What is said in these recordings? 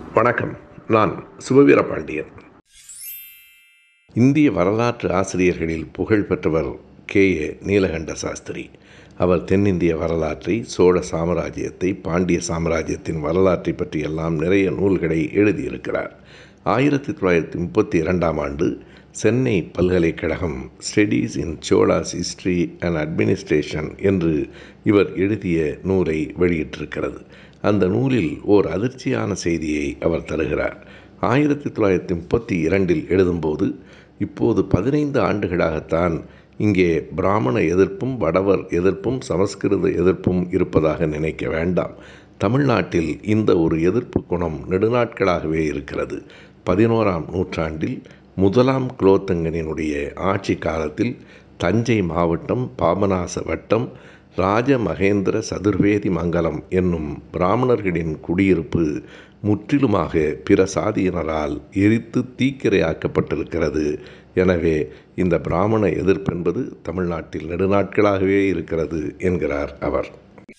வணக்கம் நான் சுபவீர பாண்டியன் இந்திய வரலாற்று ஆசிரியர்களில் புகழ்பெற்றவர் கே ஏ நீலகண்ட சாஸ்திரி அவர் தென்னிந்திய வரலாற்றை சோழ சாம்ராஜ்யத்தை பாண்டிய சாம்ராஜ்யத்தின் வரலாற்றை பற்றியெல்லாம் நிறைய நூல்களை எழுதியிருக்கிறார் ஆயிரத்தி தொள்ளாயிரத்தி முப்பத்தி இரண்டாம் ஆண்டு சென்னை பல்கலைக்கழகம் studies in Cholas history and administration என்று இவர் எழுதிய நூலை வெளியிட்டிருக்கிறது அந்த நூலில் ஓர் அதிர்ச்சியான செய்தியை அவர் தருகிறார் ஆயிரத்தி தொள்ளாயிரத்தி முப்பத்தி இரண்டில் எழுதும்போது இப்போது பதினைந்து ஆண்டுகளாகத்தான் இங்கே பிராமண எதிர்ப்பும் வடவர் எதிர்ப்பும் சமஸ்கிருத எதிர்ப்பும் இருப்பதாக நினைக்க வேண்டாம் தமிழ்நாட்டில் இந்த ஒரு எதிர்ப்பு குணம் நெடுநாட்களாகவே இருக்கிறது பதினோராம் நூற்றாண்டில் முதலாம் குலோத்தங்கனினுடைய ஆட்சி காலத்தில் தஞ்சை மாவட்டம் பாபநாச வட்டம் ராஜமகேந்திர சதுர்வேதி மங்கலம் என்னும் பிராமணர்களின் குடியிருப்பு முற்றிலுமாக பிற சாதியினரால் எரித்து தீக்கிரையாக்கப்பட்டிருக்கிறது எனவே இந்த பிராமண எதிர்ப்பென்பது தமிழ்நாட்டில் நெடுநாட்களாகவே இருக்கிறது என்கிறார் அவர்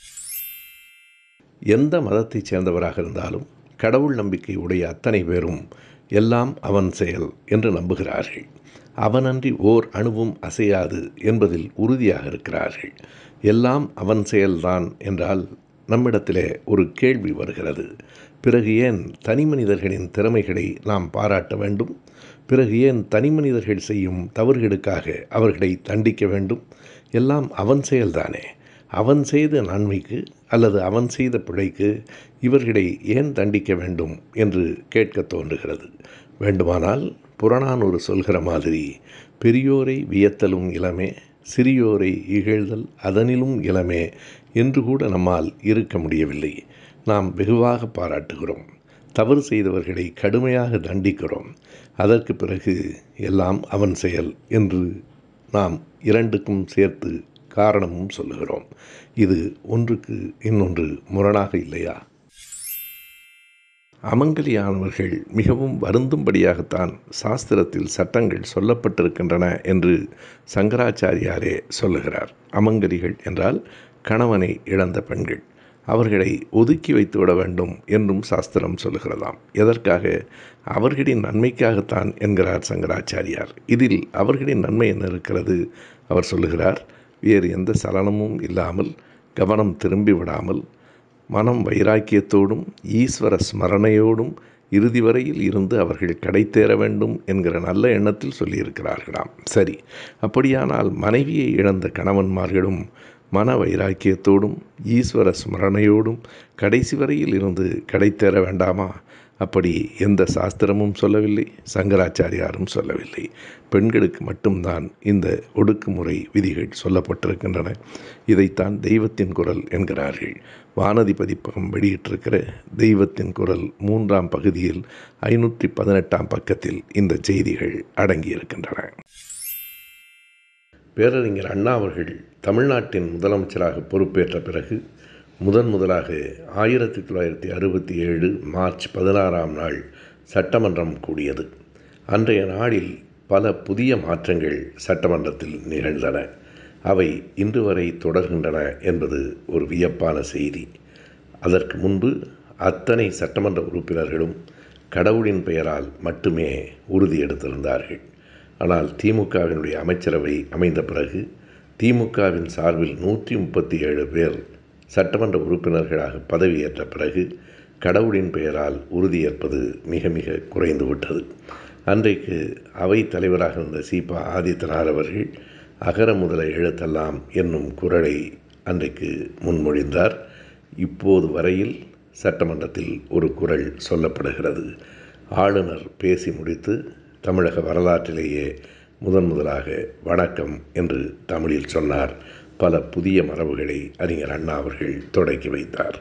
எந்த மதத்தைச் சேர்ந்தவராக இருந்தாலும் கடவுள் நம்பிக்கை உடைய அத்தனை பேரும் எல்லாம் அவன் செயல் என்று நம்புகிறார்கள் அவனன்றி ஓர் அணுவும் அசையாது என்பதில் உறுதியாக இருக்கிறார்கள் எல்லாம் அவன் செயல்தான் என்றால் நம்மிடத்திலே ஒரு கேள்வி வருகிறது பிறகு ஏன் தனி மனிதர்களின் திறமைகளை நாம் பாராட்ட வேண்டும் பிறகு ஏன் தனி மனிதர்கள் செய்யும் தவறுகளுக்காக அவர்களை தண்டிக்க வேண்டும் எல்லாம் அவன் செயல்தானே அவன் செய்த நன்மைக்கு அல்லது அவன் செய்த பிழைக்கு இவர்களை ஏன் தண்டிக்க வேண்டும் என்று கேட்க தோன்றுகிறது வேண்டுமானால் புறநானூறு சொல்கிற மாதிரி பெரியோரை வியத்தலும் இளமே சிறியோரை இகழ்தல் அதனிலும் இளமே என்று கூட நம்மால் இருக்க முடியவில்லை நாம் வெகுவாக பாராட்டுகிறோம் தவறு செய்தவர்களை கடுமையாக தண்டிக்கிறோம் அதற்கு பிறகு எல்லாம் அவன் செயல் என்று நாம் இரண்டுக்கும் சேர்த்து காரணமும் சொல்லுகிறோம் இது ஒன்றுக்கு இன்னொன்று முரணாக இல்லையா அமங்கலியானவர்கள் மிகவும் வருந்தும்படியாகத்தான் சாஸ்திரத்தில் சட்டங்கள் சொல்லப்பட்டிருக்கின்றன என்று சங்கராச்சாரியாரே சொல்லுகிறார் அமங்கலிகள் என்றால் கணவனை இழந்த பெண்கள் அவர்களை ஒதுக்கி வைத்து விட வேண்டும் என்றும் சாஸ்திரம் சொல்லுகிறதாம் எதற்காக அவர்களின் நன்மைக்காகத்தான் என்கிறார் சங்கராச்சாரியார் இதில் அவர்களின் நன்மை என்ன இருக்கிறது அவர் சொல்லுகிறார் வேறு எந்த சலனமும் இல்லாமல் கவனம் திரும்பி விடாமல் மனம் வைராக்கியத்தோடும் ஈஸ்வர ஸ்மரணையோடும் இறுதி வரையில் இருந்து அவர்கள் கடைத்தேற வேண்டும் என்கிற நல்ல எண்ணத்தில் சொல்லியிருக்கிறார்களாம் சரி அப்படியானால் மனைவியை இழந்த கணவன்மார்களும் மன வைராக்கியத்தோடும் ஈஸ்வர ஸ்மரணையோடும் கடைசி வரையில் இருந்து கடைத்தேற வேண்டாமா அப்படி எந்த சாஸ்திரமும் சொல்லவில்லை சங்கராச்சாரியாரும் சொல்லவில்லை பெண்களுக்கு மட்டும்தான் இந்த ஒடுக்குமுறை விதிகள் சொல்லப்பட்டிருக்கின்றன இதைத்தான் தெய்வத்தின் குரல் என்கிறார்கள் வானதி பதிப்பகம் வெளியிட்டிருக்கிற தெய்வத்தின் குரல் மூன்றாம் பகுதியில் ஐநூற்றி பதினெட்டாம் பக்கத்தில் இந்த செய்திகள் அடங்கியிருக்கின்றன பேரறிஞர் அண்ணா அவர்கள் தமிழ்நாட்டின் முதலமைச்சராக பொறுப்பேற்ற பிறகு முதன் முதலாக ஆயிரத்தி தொள்ளாயிரத்தி அறுபத்தி ஏழு மார்ச் பதினாறாம் நாள் சட்டமன்றம் கூடியது அன்றைய நாளில் பல புதிய மாற்றங்கள் சட்டமன்றத்தில் நிகழ்ந்தன அவை இன்று வரை தொடர்கின்றன என்பது ஒரு வியப்பான செய்தி அதற்கு முன்பு அத்தனை சட்டமன்ற உறுப்பினர்களும் கடவுளின் பெயரால் மட்டுமே உறுதி எடுத்திருந்தார்கள் ஆனால் திமுகவினுடைய அமைச்சரவை அமைந்த பிறகு திமுகவின் சார்பில் நூற்றி முப்பத்தி ஏழு பேர் சட்டமன்ற உறுப்பினர்களாக பதவியேற்ற பிறகு கடவுளின் பெயரால் உறுதியேற்பது மிக மிக குறைந்து விட்டது அன்றைக்கு அவை தலைவராக இருந்த சீபா ஆதித்தனார் அவர்கள் அகர முதல எழுத்தெல்லாம் என்னும் குரலை அன்றைக்கு முன்மொழிந்தார் இப்போது வரையில் சட்டமன்றத்தில் ஒரு குரல் சொல்லப்படுகிறது ஆளுநர் பேசி முடித்து தமிழக வரலாற்றிலேயே முதன் முதலாக வணக்கம் என்று தமிழில் சொன்னார் பல புதிய மரபுகளை அறிஞர் அண்ணா அவர்கள் தொடக்கி வைத்தார்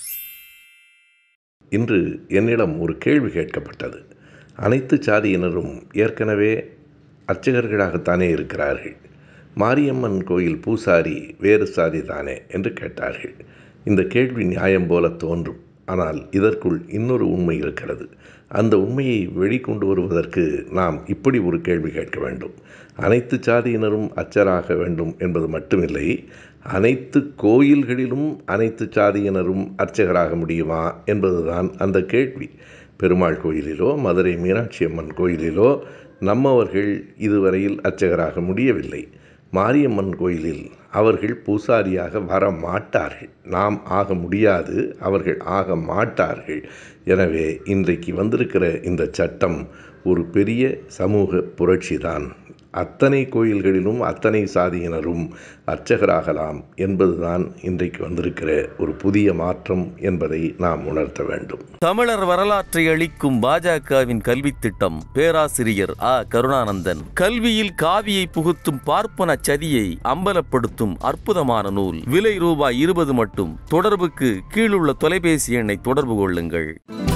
இன்று என்னிடம் ஒரு கேள்வி கேட்கப்பட்டது அனைத்து சாதியினரும் ஏற்கனவே அர்ச்சகர்களாகத்தானே இருக்கிறார்கள் மாரியம்மன் கோயில் பூசாரி வேறு சாதி தானே என்று கேட்டார்கள் இந்த கேள்வி நியாயம் போல தோன்றும் ஆனால் இதற்குள் இன்னொரு உண்மை இருக்கிறது அந்த உண்மையை வெளிக்கொண்டு வருவதற்கு நாம் இப்படி ஒரு கேள்வி கேட்க வேண்டும் அனைத்து சாதியினரும் அச்சராக வேண்டும் என்பது மட்டுமில்லை அனைத்து கோயில்களிலும் அனைத்து சாதியினரும் அர்ச்சகராக முடியுமா என்பதுதான் அந்த கேள்வி பெருமாள் கோயிலிலோ மதுரை மீனாட்சி அம்மன் கோயிலிலோ நம்மவர்கள் இதுவரையில் அர்ச்சகராக முடியவில்லை மாரியம்மன் கோயிலில் அவர்கள் பூசாரியாக வர மாட்டார்கள் நாம் ஆக முடியாது அவர்கள் ஆக மாட்டார்கள் எனவே இன்றைக்கு வந்திருக்கிற இந்த சட்டம் ஒரு பெரிய சமூக புரட்சிதான் அத்தனை கோயில்களிலும் அத்தனை சாதியினரும் அர்ச்சகராகலாம் என்பதுதான் இன்றைக்கு வந்திருக்கிற ஒரு புதிய மாற்றம் என்பதை நாம் உணர்த்த வேண்டும் தமிழர் வரலாற்றை அளிக்கும் பாஜகவின் கல்வித் திட்டம் பேராசிரியர் ஆ கருணானந்தன் கல்வியில் காவியை புகுத்தும் பார்ப்பன சதியை அம்பலப்படுத்தும் அற்புதமான நூல் விலை ரூபாய் இருபது மட்டும் தொடர்புக்கு கீழுள்ள தொலைபேசி எண்ணை தொடர்பு கொள்ளுங்கள்